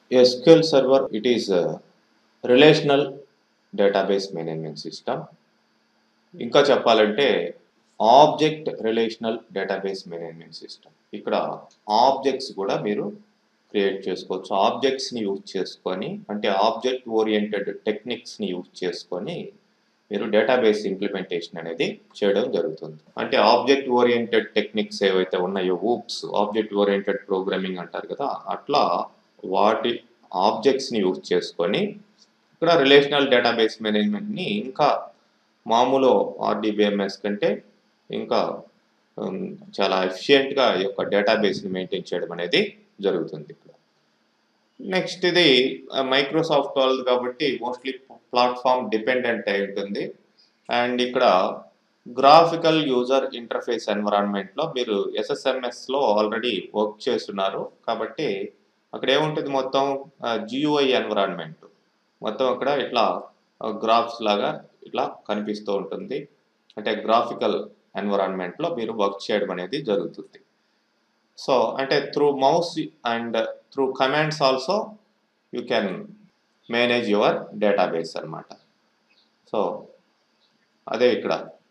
SQL Server, it is a relational database management system. ఇంకా చెప్పాలంటే object relational database management system ఇక్కడ objects కూడా మీరు క్రియేట్ చేసుకోవచ్చు ఆబ్జెక్ట్స్ని యూజ్ చేసుకొని అంటే ఆబ్జెక్ట్ ఓరియంటెడ్ టెక్నిక్స్ని యూజ్ చేసుకొని మీరు డేటాబేస్ ఇంప్లిమెంటేషన్ అనేది చేయడం జరుగుతుంది అంటే ఆబ్జెక్ట్ ఓరియంటెడ్ టెక్నిక్స్ ఏవైతే ఉన్నాయో ఊప్స్ ఆబ్జెక్ట్ ఓరియంటెడ్ ప్రోగ్రామింగ్ అంటారు కదా అట్లా వాటి ఆబ్జెక్ట్స్ని యూజ్ చేసుకొని ఇక్కడ రిలేషనల్ డేటాబేస్ మేనేజ్మెంట్ని ఇంకా మామూలు ఆర్డీబీఎంఎస్ కంటే ఇంకా ఉమ్, చాలా ఎఫిషియెంట్గా ఈ యొక్క డేటాబేస్ని మెయింటైన్ చేయడం అనేది జరుగుతుంది ఇక్కడ నెక్స్ట్ ఇది మైక్రోసాఫ్ట్ వాళ్ళది కాబట్టి మోస్ట్లీ ప్లాట్ఫామ్ డిపెండెంట్ అయి ఉంటుంది అండ్ ఇక్కడ గ్రాఫికల్ యూజర్ ఇంటర్ఫేస్ ఎన్విరాన్మెంట్లో మీరు ఎస్ఎస్ఎంఎస్లో ఆల్రెడీ వర్క్ చేస్తున్నారు కాబట్టి అక్కడ ఏముంటుంది మొత్తం జియుఐ ఎన్విరాన్మెంట్ మొత్తం అక్కడ ఇట్లా గ్రాఫ్స్ లాగా ఇట్లా కనిపిస్తూ ఉంటుంది అంటే గ్రాఫికల్ ఎన్విరాన్మెంట్లో మీరు వర్క్ చేయడం అనేది జరుగుతుంది సో అంటే through mouse and through commands also you can manage your database అన్నమాట సో అదే ఇక్కడ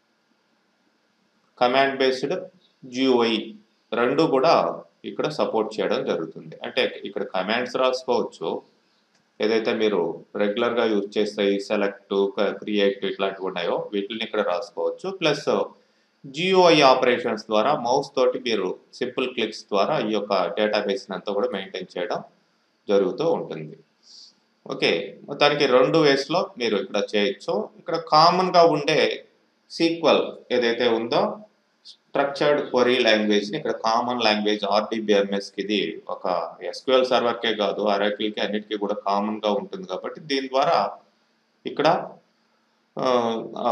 కమాండ్ బేస్డ్ జిఓఐ రెండు కూడా ఇక్కడ సపోర్ట్ చేయడం జరుగుతుంది అంటే ఇక్కడ కమాండ్స్ రాసుకోవచ్చు ఏదైతే మీరు రెగ్యులర్గా యూజ్ చేస్తే సెలెక్ట్ క్రియేట్ ఇట్లాంటివి ఉన్నాయో వీటిని ఇక్కడ రాసుకోవచ్చు ప్లస్ జియోఐ ఆపరేషన్స్ ద్వారా మౌస్ తోటి మీరు సింపుల్ క్లిక్స్ ద్వారా ఈ యొక్క డేటాబేస్ని అంతా కూడా మెయింటైన్ చేయడం జరుగుతూ ఉంటుంది ఓకే మొత్తానికి రెండు వేస్లో మీరు ఇక్కడ చేయొచ్చు ఇక్కడ కామన్గా ఉండే సీక్వల్ ఏదైతే ఉందో స్ట్రక్చర్డ్ క్వరీ లాంగ్వేజ్ని ఇక్కడ కామన్ లాంగ్వేజ్ ఆర్డీబీఎంఎస్కి ఇది ఒక ఎస్క్యూఎల్ సర్వర్కే కాదు అరాకిల్కి అన్నిటికీ కూడా కామన్గా ఉంటుంది కాబట్టి దీని ద్వారా ఇక్కడ ఆ, ఆ,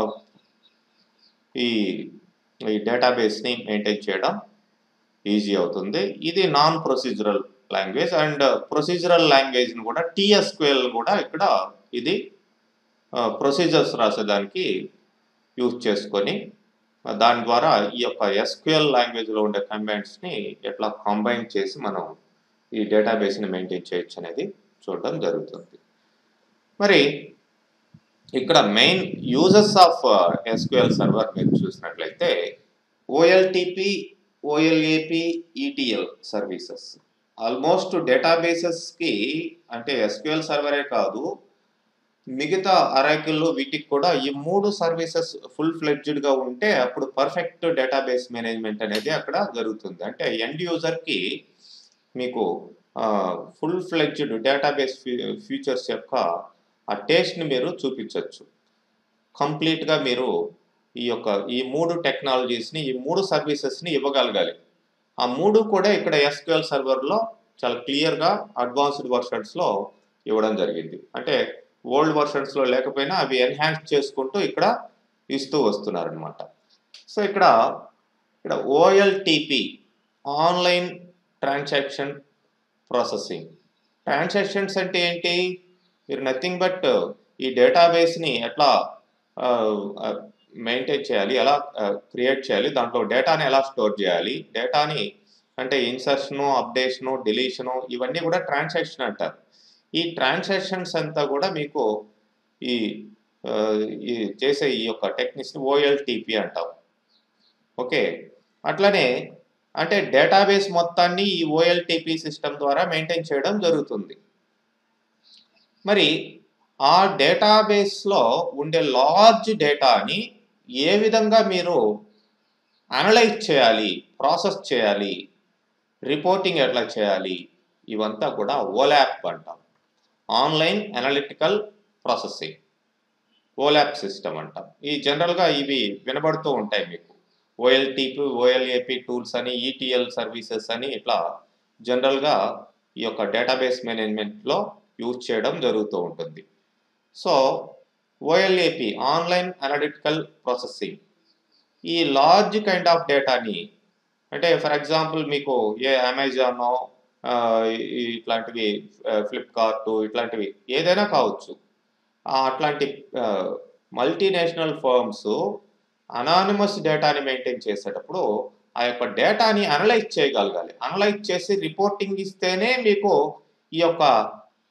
ఈ ఈ డేటాబేస్ని మెయింటైన్ చేయడం ఈజీ అవుతుంది ఇది non procedural language and procedural లాంగ్వేజ్ని కూడా టీఎస్క్యూఎల్ కూడా ఇక్కడ ఇది ప్రొసీజర్స్ రాసేదానికి యూజ్ చేసుకొని ఆ, దాని ద్వారా ఈ యొక్క ఎస్క్యూఎల్ లాంగ్వేజ్లో ఉండే కమాండ్స్ని ఎట్లా కంబైన్ చేసి మనం ఈ డేటాబేస్ని మెయింటైన్ చేయొచ్చు అనేది చూడడం జరుగుతుంది మరి ఇక్కడ main uses of SQL server మీరు చూసినట్లయితే OLTP OLAP ETL services almost డేటాబేసెస్కి అంటే ఎస్క్యూఎల్ సర్వరే కాదు మిగతా అరాకిల్లో వీటికి కూడా ఈ మూడు సర్వీసెస్ ఫుల్ ఫ్లెడ్జ్డ్గా ఉంటే అప్పుడు పర్ఫెక్ట్ డేటాబేస్ మేనేజ్మెంట్ అనేది అక్కడ జరుగుతుంది అంటే ఎండ్ యూజర్కి మీకు ఫుల్ ఫ్లెడ్జ్డ్ డేటాబేస్ ఫీచర్స్ యొక్క ఆ టేస్ట్ని మీరు చూపించవచ్చు కంప్లీట్గా మీరు ఈ యొక్క ఈ మూడు టెక్నాలజీస్ని ఈ మూడు సర్వీసెస్ని ఇవ్వగలగాలి ఆ మూడు కూడా ఇక్కడ ఎస్క్యూఎల్ సర్వర్లో చాలా క్లియర్గా అడ్వాన్స్డ్ వర్షన్స్లో ఇవ్వడం జరిగింది అంటే ఓల్డ్ వర్షన్స్లో లేకపోయినా అవి ఎన్హాన్స్ చేసుకుంటూ ఇక్కడ ఇస్తూ వస్తున్నారనమాట సో ఇక్కడ ఇక్కడ OLTP online transaction processing transactions అంటే ఏంటి మీరు నథింగ్ బట్ ఈ డేటాబేస్ని ఎట్లా మెయింటైన్ చేయాలి ఎలా క్రియేట్ చేయాలి దాంట్లో డేటాని ఎలా స్టోర్ చేయాలి డేటాని అంటే ఇన్సర్షను అప్డేషను డిలీషను ఇవన్నీ కూడా ట్రాన్సాక్షన్ అంటారు ఈ ట్రాన్సాక్షన్స్ అంతా కూడా మీకు ఈ ఆ, ఈ చేసే ఈ యొక్క టెక్నిక్స్ని ఓఎల్టీపీ అంటాం ఓకే అట్లనే అంటే డేటాబేస్ మొత్తాన్ని ఈ ఓఎల్టీపీ సిస్టమ్ ద్వారా మెయింటైన్ చేయడం జరుగుతుంది మరి ఆ డేటాబేస్లో ఉండే లార్జ్ డేటాని ఏ విధంగా మీరు అనలైజ్ చేయాలి ప్రాసెస్ చేయాలి రిపోర్టింగ్ ఎట్లా చేయాలి ఇవంతా కూడా ఓలాప్ అంటాం online analytical processing OLAP system అంటాం ఈ జనరల్గా ఇవి వినబడుతూ ఉంటాయి మీకు ఓఎల్టీపీ ఓఎల్ఏపి టూల్స్ అని ఈటీఎల్ సర్వీసెస్ అని ఇట్లా జనరల్గా ఈ యొక్క డేటాబేస్ మేనేజ్మెంట్లో యూజ్ చేయడం జరుగుతూ ఉంటుంది so OLAP online analytical processing ఈ లార్జ్ కైండ్ ఆఫ్ డేటాని అంటే ఫర్ ఎగ్జాంపుల్ మీకు ఏ అమెజానో ఆ, ఈ- ఇట్లాంటివి ఫ్లిప్కార్ట్ ఇట్లాంటివి ఏదైనా కావచ్చు ఆ, అట్లాంటి మల్టీనేషనల్ ఫర్మ్స్ అనానిమస్ డేటాని మెయింటైన్ చేసేటప్పుడు ఆ యొక్క డేటాని అనలైజ్ చేయగలగాలి అనలైజ్ చేసి రిపోర్టింగ్ ఇస్తేనే మీకు ఈ యొక్క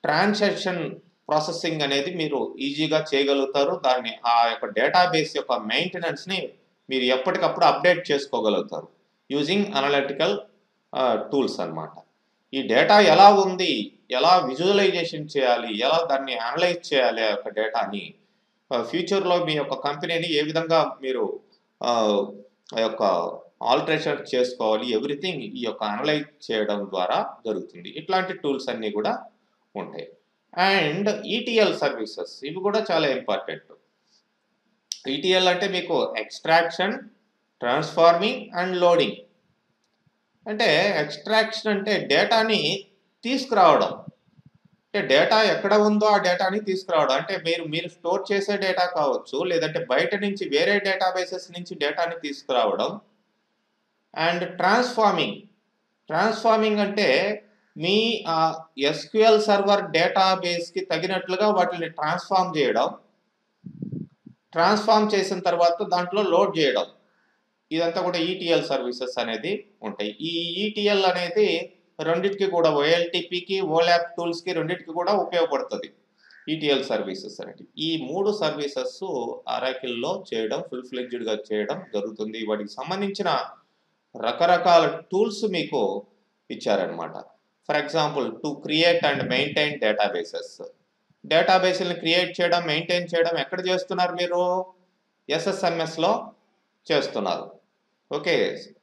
ట్రాన్సాక్షన్ ప్రాసెసింగ్ అనేది మీరు ఈజీగా చేయగలుగుతారు దాన్ని ఆ యొక్క డేటాబేస్ యొక్క మెయింటెనెన్స్ని మీరు ఎప్పటికప్పుడు అప్డేట్ చేసుకోగలుగుతారు యూజింగ్ అనలిటికల్ టూల్స్ అన్నమాట ఈ డేటా ఎలా ఉంది ఎలా విజువలైజేషన్ చేయాలి ఎలా దాన్ని అనలైజ్ చేయాలి ఆ యొక్క డేటాని ఫ్యూచర్లో మీ యొక్క కంపెనీని ఏ విధంగా మీరు ఆ ఆ యొక్క ఆల్టరేషన్ చేసుకోవాలి ఎవ్రీథింగ్ ఈ యొక్క అనలైజ్ చేయడం ద్వారా జరుగుతుంది ఇట్లాంటి టూల్స్ అన్నీ కూడా ఉంటాయి అండ్ ఈటీఎల్ సర్వీసెస్ ఇవి కూడా చాలా ఇంపార్టెంట్ ఈటీఎల్ అంటే మీకు ఎక్స్ట్రాక్షన్ ట్రాన్స్ఫార్మింగ్ అండ్ లోడింగ్ అంటే ఎక్స్ట్రాక్షన్ అంటే డేటాని తీసుకురావడం అంటే డేటా ఎక్కడ ఉందో ఆ డేటాని తీసుకురావడం అంటే మీరు మీరు స్టోర్ చేసే డేటా కావచ్చు లేదంటే బయట నుంచి వేరే డేటాబేసెస్ నుంచి డేటాని తీసుకురావడం అండ్ ట్రాన్స్ఫార్మింగ్ ట్రాన్స్ఫార్మింగ్ అంటే మీ ఎస్క్యూఎల్ సర్వర్ డేటాబేస్కి తగినట్లుగా వాటిని ట్రాన్స్ఫార్మ్ చేయడం ట్రాన్స్ఫార్మ్ చేసిన తర్వాత దాంట్లో లోడ్ చేయడం ఇదంతా కూడా ఈటీఎల్ సర్వీసెస్ అనేది ఉంటాయి ఈ ఈటీఎల్ అనేది రెండింటికి కూడా ఓఎల్టీపీకి ఓల్యాప్ టూల్స్కి రెండింటికి కూడా ఉపయోగపడుతుంది ఈటీఎల్ సర్వీసెస్ అనేది ఈ మూడు సర్వీసెస్ అరాకిల్లో చేయడం ఫుల్ ఫ్లెడ్జ్డ్గా చేయడం జరుగుతుంది వాటికి సంబంధించిన రకరకాల టూల్స్ మీకు ఇచ్చారనమాట for example to create and maintain databases డేటాబేస్ని క్రియేట్ చేయడం మెయింటైన్ చేయడం ఎక్కడ చేస్తున్నారు మీరు ఎస్ఎస్ఎంఎస్లో చేస్తున్నారు ఓకే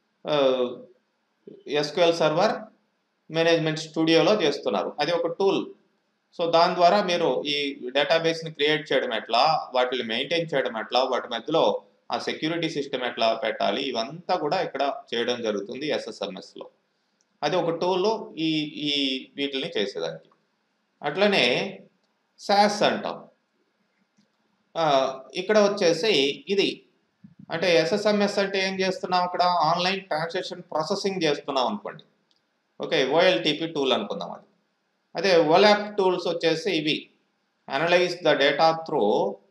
ఎస్క్యూఎల్ సర్వర్ మేనేజ్మెంట్ స్టూడియోలో చేస్తున్నారు అది ఒక టూల్ సో దాని ద్వారా మీరు ఈ డేటాబేస్ని క్రియేట్ చేయడం ఎట్లా వాటిని మెయింటైన్ చేయడం ఎట్లా వాటి మధ్యలో ఆ సెక్యూరిటీ సిస్టమ్ ఎట్లా పెట్టాలి ఇవంతా కూడా ఇక్కడ చేయడం జరుగుతుంది ఎస్ఎస్ఎంఎస్లో అది ఒక టూల్ ఈ ఈ వీటిని చేసేదానికి అట్లనే శాస్ అంటాం ఇక్కడ వచ్చేసి ఇది అంటే ఎస్ఎస్ఎంఎస్ అంటే ఏం చేస్తున్నాం అక్కడ ఆన్లైన్ ట్రాన్సాక్షన్ ప్రాసెసింగ్ చేస్తున్నాం అనుకోండి ఓకే ఓఎల్టీపీ టూల్ అనుకుందాం అది అదే ఓలాప్ టూల్స్ వచ్చేసి ఇవి analyse the data through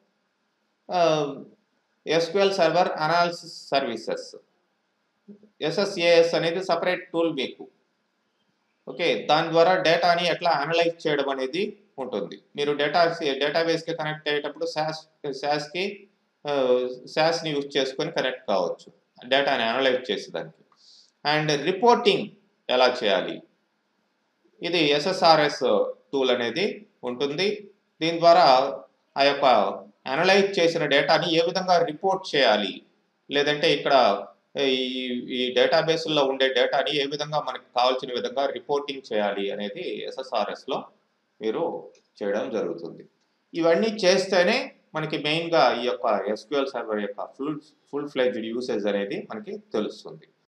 SQL server analysis services SSAS అనేది సపరేట్ టూల్ మీకు ఓకే దాని ద్వారా డేటాని ఎట్లా అనలైజ్ చేయడం అనేది ఉంటుంది మీరు డేటా డేటాబేస్కి కనెక్ట్ అయ్యేటప్పుడు శాస్ శాస్కి శాస్ని యూజ్ చేసుకొని కనెక్ట్ కావచ్చు డేటాని అనలైజ్ చేసేదానికి అండ్ రిపోర్టింగ్ ఎలా చేయాలి ఇది ఎస్ఎస్ఆర్ఎస్ టూల్ అనేది ఉంటుంది దీని ద్వారా ఆ యొక్క అనలైజ్ చేసిన డేటాని ఏ విధంగా రిపోర్ట్ చేయాలి లేదంటే ఇక్కడ ఈ ఈ డేటాబేస్లో ఉండే డేటాని ఏ విధంగా మనకి కావాల్సిన విధంగా రిపోర్టింగ్ చేయాలి అనేది ఎస్ఎస్ఆర్ఎస్లో మీరు చేయడం జరుగుతుంది ఇవన్నీ చేస్తేనే మనకి మెయిన్గా ఈ యొక్క ఎస్క్యూఎల్ సర్వర్ యొక్క ఫుల్ ఫుల్ ఫ్లెజ్డ్ యూసేజ్ అనేది మనకి తెలుస్తుంది